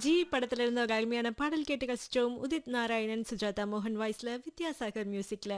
G படத்துல இருந்த ஒரு அருமையான பாடல் கேட்டு கசிச்சோம் உதித் நாராயணன் சுஜாதா மோகன் வாய்ஸ்ல வித்யாசாகர் மியூசிக்ல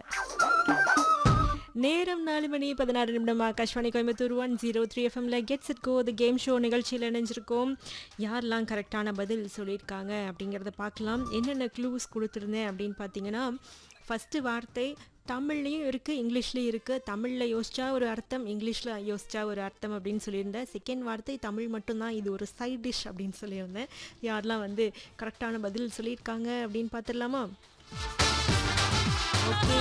நேரம் நாலு மணி பதினாறு நிமிடம் Akashvani Coimbatore one zero three எஃப்எம்ல get set go the game show நிகழ்ச்சியில் இணைஞ்சிருக்கோம் யாரெல்லாம் கரெக்டான பதில் சொல்லியிருக்காங்க அப்படிங்கிறத பார்க்கலாம் என்னென்ன க்ளூஸ் கொடுத்துருந்தேன் அப்படின்னு பார்த்தீங்கன்னா ஃபஸ்ட்டு வார்த்தை தமிழ்லேயும் இருக்குது இங்கிலீஷ்லேயும் இருக்குது தமிழில் யோசிச்சா ஒரு அர்த்தம் இங்கிலீஷில் யோசிச்சா ஒரு அர்த்தம் அப்படின்னு சொல்லியிருந்தேன் செகண்ட் வார்த்தை தமிழ் மட்டும்தான் இது ஒரு சைட் டிஷ் அப்படின்னு சொல்லியிருந்தேன் யாரெல்லாம் வந்து கரெக்டான பதில் சொல்லியிருக்காங்க அப்படின்னு பார்த்துடலாமா ஓகே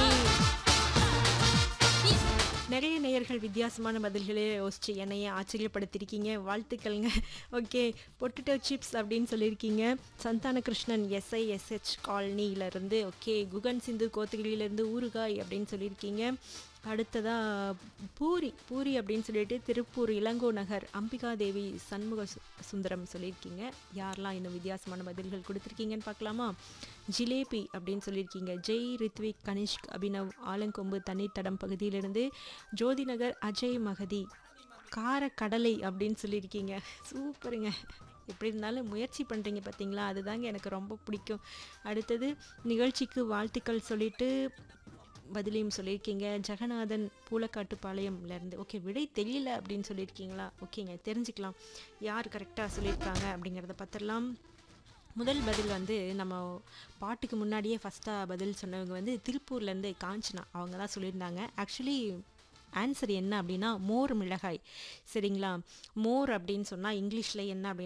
நிறைய நேயர்கள் வித்தியாசமான பதில்களே யோசிச்சு என்னையே ஆச்சரியப்படுத்திருக்கீங்க வாழ்த்துக்கள்ங்க ஓகே பொட்டேட்டோ சிப்ஸ் அப்படின்னு சொல்லியிருக்கீங்க சந்தான கிருஷ்ணன் எஸ்ஐ எஸ்ஹெச் காலனியிலேருந்து ஓகே குகன் சிந்து கோத்தகிரியிலேருந்து ஊறுகாய் அப்படின்னு சொல்லியிருக்கீங்க அடுத்ததா பூரி பூரி அப்படின்னு சொல்லிட்டு திருப்பூர் இளங்கோ நகர் அம்பிகா தேவி சண்முக சு- சுந்தரம் சொல்லியிருக்கீங்க யாரெல்லாம் இன்னும் வித்தியாசமான பதில்கள் கொடுத்துருக்கீங்கன்னு பார்க்கலாமா ஜிலேபி அப்படின்னு சொல்லியிருக்கீங்க ஜெய் ரித்விக் கனிஷ்க் அபினவ் ஆலங்கொம்பு தண்ணீர் தடம் பகுதியிலிருந்து ஜோதி நகர் அஜய் மகதி கார கடலை அப்படின்னு சொல்லியிருக்கீங்க சூப்பருங்க எப்படி இருந்தாலும் முயற்சி பண்ணுறீங்க பார்த்தீங்களா அதுதாங்க எனக்கு ரொம்ப பிடிக்கும் அடுத்தது நிகழ்ச்சிக்கு வாழ்த்துக்கள் சொல்லிட்டு பதிலையும் சொல்லியிருக்கீங்க ஜெகநாதன் பூலக்காட்டுப்பாளையம்லேருந்து ஓகே விடை தெரியல அப்படின்னு சொல்லியிருக்கீங்களா ஓகேங்க தெரிஞ்சுக்கலாம் யார் கரெக்டாக சொல்லியிருக்காங்க அப்படிங்கிறத பார்த்துடலாம் முதல் பதில் வந்து நம்ம பாட்டுக்கு முன்னாடியே ஃபஸ்ட்டாக பதில் சொன்னவங்க வந்து திருப்பூர்லேருந்து காஞ்சனா அவங்க தான் சொல்லியிருந்தாங்க ஆக்சுவலி ஆன்சர் என்ன அப்படின்னா மோர் மிளகாய் சரிங்களா மோர் அப்படின்னு சொன்னால் இங்கிலீஷில் என்ன அப்படின்னா